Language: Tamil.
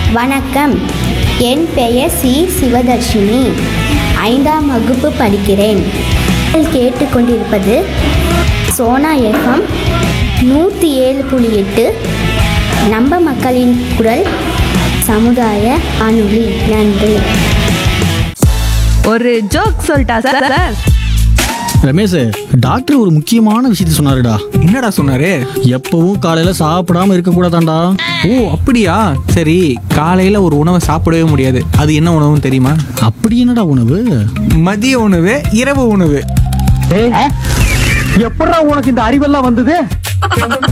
வணக்கம் என் பெயர் சி சிவதர்ஷினி ஐந்தாம் வகுப்பு படிக்கிறேன் நீங்கள் கேட்டுக்கொண்டிருப்பது சோனா எஃப்எம் நூற்றி ஏழு புள்ளி எட்டு நம்ம மக்களின் குரல் சமுதாய அணுளி நன்றி ஒரு ஜோக் சொல்லிட்டா சார் சார் ரமேஷ் டாக்டர் ஒரு முக்கியமான விஷயத்த சொன்னாருடா என்னடா சொன்னாரு எப்பவும் காலையில சாப்பிடாம இருக்க கூடாதாண்டா ஓ அப்படியா சரி காலையில ஒரு உணவை சாப்பிடவே முடியாது அது என்ன உணவுன்னு தெரியுமா அப்படி என்னடா உணவு மதிய உணவு இரவு உணவு எப்படா உனக்கு இந்த அறிவெல்லாம் வந்தது